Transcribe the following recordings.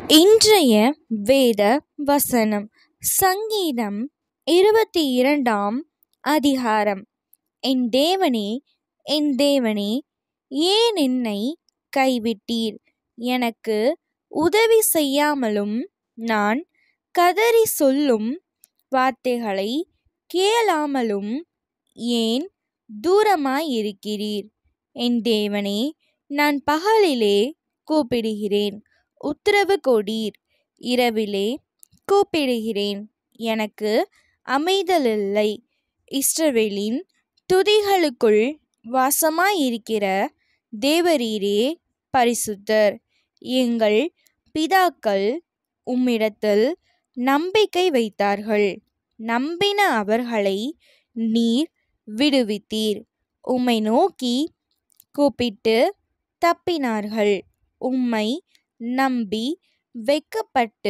இன்றைய வேத வசனம் சங்கீதம் இருபத்தி இரண்டாம் அதிகாரம் என் தேவனே என் தேவனே ஏன் என்னை கைவிட்டீர் எனக்கு உதவி செய்யாமலும் நான் கதறி சொல்லும் வார்த்தைகளை கேளாமலும் ஏன் தூரமாயிருக்கிறீர் என் தேவனே நான் பகலிலே கூப்பிடுகிறேன் உத்தரவு கொடீர் இரவிலே கூப்பிடுகிறேன் எனக்கு அமைதலில்லை இஸ்ரவேலின் துதிகளுக்குள் வாசமாயிருக்கிற தேவரீரே பரிசுத்தர் எங்கள் பிதாக்கள் உம்மிடத்தில் நம்பிக்கை வைத்தார்கள் நம்பின அவர்களை நீர் விடுவித்தீர் உம்மை நோக்கி கூப்பிட்டு தப்பினார்கள் உம்மை நம்பி வெக்கப்பட்டு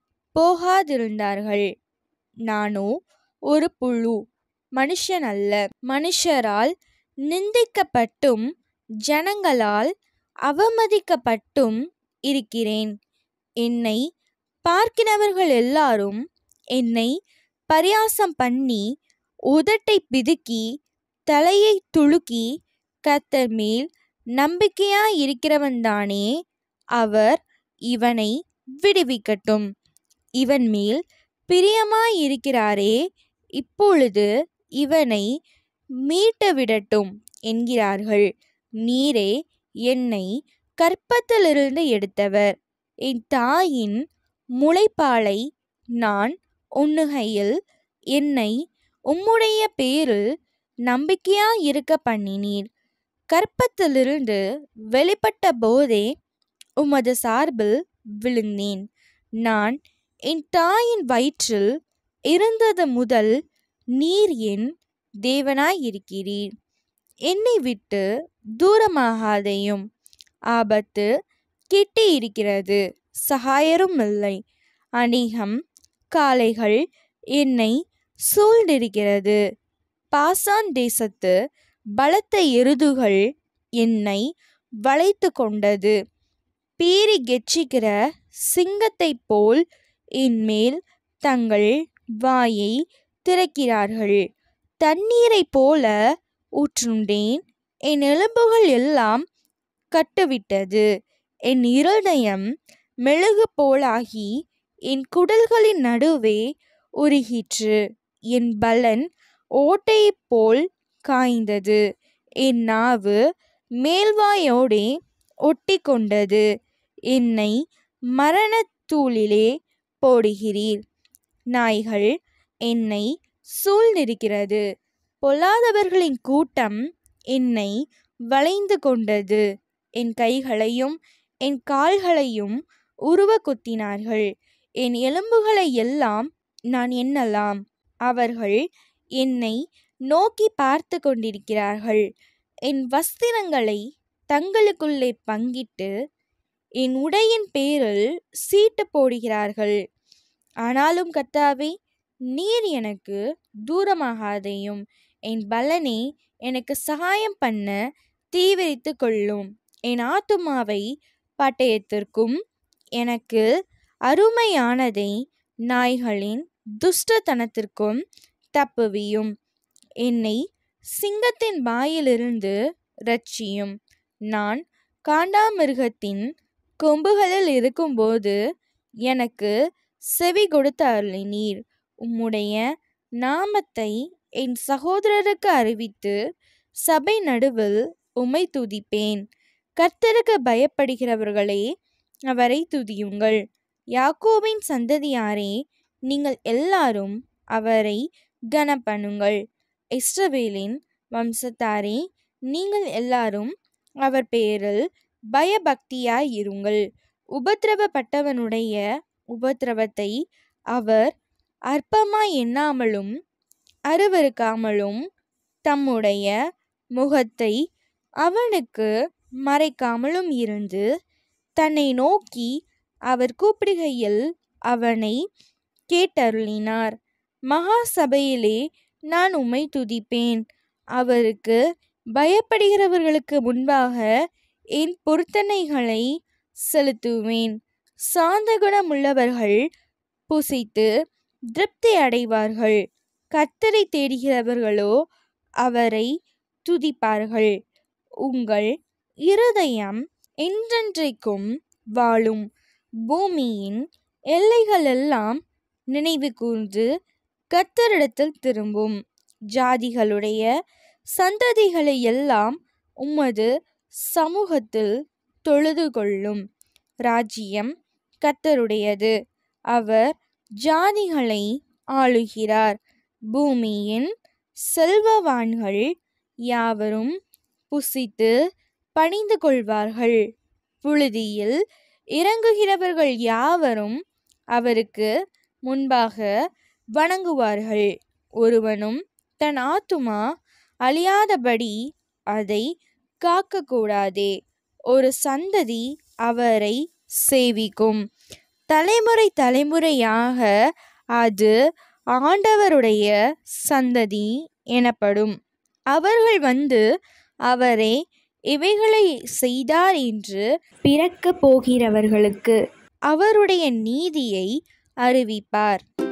போகாதிருந்தார்கள் நானோ ஒரு புழு மனுஷன் அல்ல மனுஷரால் நிந்திக்கப்பட்டும் ஜனங்களால் அவமதிக்கப்பட்டும் இருக்கிறேன் என்னை பார்க்கிறவர்கள் எல்லாரும் என்னை பரியாசம் பண்ணி உதட்டை பிதுக்கி தலையை துளுக்கி கர்த்தர் மேல் நம்பிக்கையாயிருக்கிறவன்தானே அவர் இவனை விடுவிக்கட்டும் இவன் மேல் பிரியமாயிருக்கிறாரே இப்பொழுது இவனை மீட்டு விடட்டும் என்கிறார்கள் நீரே என்னை கற்பத்திலிருந்து எடுத்தவர் என் தாயின் முளைப்பாலை நான் உண்ணுகையில் என்னை உம்முடைய பேரில் நம்பிக்கையாயிருக்க பண்ணினீர் கற்பத்திலிருந்து வெளிப்பட்ட போதே உமது சார்பில் விழுந்தேன் நான் என் தாயின் வயிற்றில் இருந்தது முதல் நீர் என் தேவனாயிருக்கிறீர் என்னை விட்டு தூரமாகாதையும் ஆபத்து கிட்டி இருக்கிறது சகாயரும் இல்லை அநேகம் காளைகள் என்னை சூழ்ந்திருக்கிறது பாசான் தேசத்து பலத்த எருதுகள் என்னை வளைத்து கொண்டது பீறி கெச்சிக்கிற சிங்கத்தைப் போல் என்மேல் தங்கள் வாயை திறக்கிறார்கள் தண்ணீரைப் போல ஊற்றுண்டேன் என் எலும்புகள் எல்லாம் கட்டுவிட்டது என் இருதயம் மெழுகு போலாகி என் குடல்களின் நடுவே உருகிற்று என் பலன் ஓட்டையைப் போல் காய்ந்தது என் நாவு மேல்வாயோடே ஒட்டி கொண்டது என்னை மரணத்தூளிலே போடுகிறீர் நாய்கள் என்னை சூழ்ந்திருக்கிறது பொல்லாதவர்களின் கூட்டம் என்னை வளைந்து கொண்டது என் கைகளையும் என் கால்களையும் உருவ குத்தினார்கள் என் எலும்புகளை எல்லாம் நான் எண்ணலாம் அவர்கள் என்னை நோக்கி பார்த்து கொண்டிருக்கிறார்கள் என் வஸ்திரங்களை தங்களுக்குள்ளே பங்கிட்டு என் உடையின் பேரில் சீட்டு போடுகிறார்கள் ஆனாலும் கர்த்தாவே நீர் எனக்கு தூரமாகாதையும் என் பலனே எனக்கு சகாயம் பண்ண தீவிரித்து கொள்ளும் என் ஆத்துமாவை பட்டயத்திற்கும் எனக்கு அருமையானதை நாய்களின் துஷ்டத்தனத்திற்கும் தப்புவியும் என்னை சிங்கத்தின் வாயிலிருந்து ரட்சியும் நான் காண்டாமிருகத்தின் கொம்புகளில் இருக்கும்போது எனக்கு செவி கொடுத்த அருளினீர் உம்முடைய நாமத்தை என் சகோதரருக்கு அறிவித்து சபை நடுவில் உம்மை துதிப்பேன் கர்த்தருக்கு பயப்படுகிறவர்களே அவரை துதியுங்கள் யாக்கோபின் சந்ததியாரே நீங்கள் எல்லாரும் அவரை கனப்பண்ணுங்கள் இஸ்ரவேலின் வம்சத்தாரே நீங்கள் எல்லாரும் அவர் பேரில் பயபக்தியாய் இருங்கள் உபத்திரவப்பட்டவனுடைய உபத்திரவத்தை அவர் அற்பமாய் எண்ணாமலும் அருவருக்காமலும் தம்முடைய முகத்தை அவனுக்கு மறைக்காமலும் இருந்து தன்னை நோக்கி அவர் கூப்பிடுகையில் அவனை கேட்டருளினார் மகா சபையிலே நான் உம்மை துதிப்பேன் அவருக்கு பயப்படுகிறவர்களுக்கு முன்பாக என் பொருத்தனைகளை செலுத்துவேன் சாந்த குணமுள்ளவர்கள் புசித்து திருப்தி அடைவார்கள் கர்த்தரை தேடுகிறவர்களோ அவரை துதிப்பார்கள் உங்கள் இருதயம் என்றென்றைக்கும் வாழும் பூமியின் எல்லைகளெல்லாம் நினைவு கூர்ந்து கர்த்தரிடத்தில் திரும்பும் ஜாதிகளுடைய சந்ததிகளை எல்லாம் உமது சமூகத்தில் தொழுது கொள்ளும் ராஜ்யம் கர்த்தருடையது அவர் ஜாதிகளை ஆளுகிறார் பூமியின் செல்வவான்கள் யாவரும் புசித்து பணிந்து கொள்வார்கள் புழுதியில் இறங்குகிறவர்கள் யாவரும் அவருக்கு முன்பாக வணங்குவார்கள் ஒருவனும் தன் ஆத்துமா அழியாதபடி அதை காக்கக்கூடாதே ஒரு சந்ததி அவரை சேவிக்கும் தலைமுறை தலைமுறையாக அது ஆண்டவருடைய சந்ததி எனப்படும் அவர்கள் வந்து அவரே இவைகளை செய்தார் என்று பிறக்கப் போகிறவர்களுக்கு அவருடைய நீதியை அறிவிப்பார்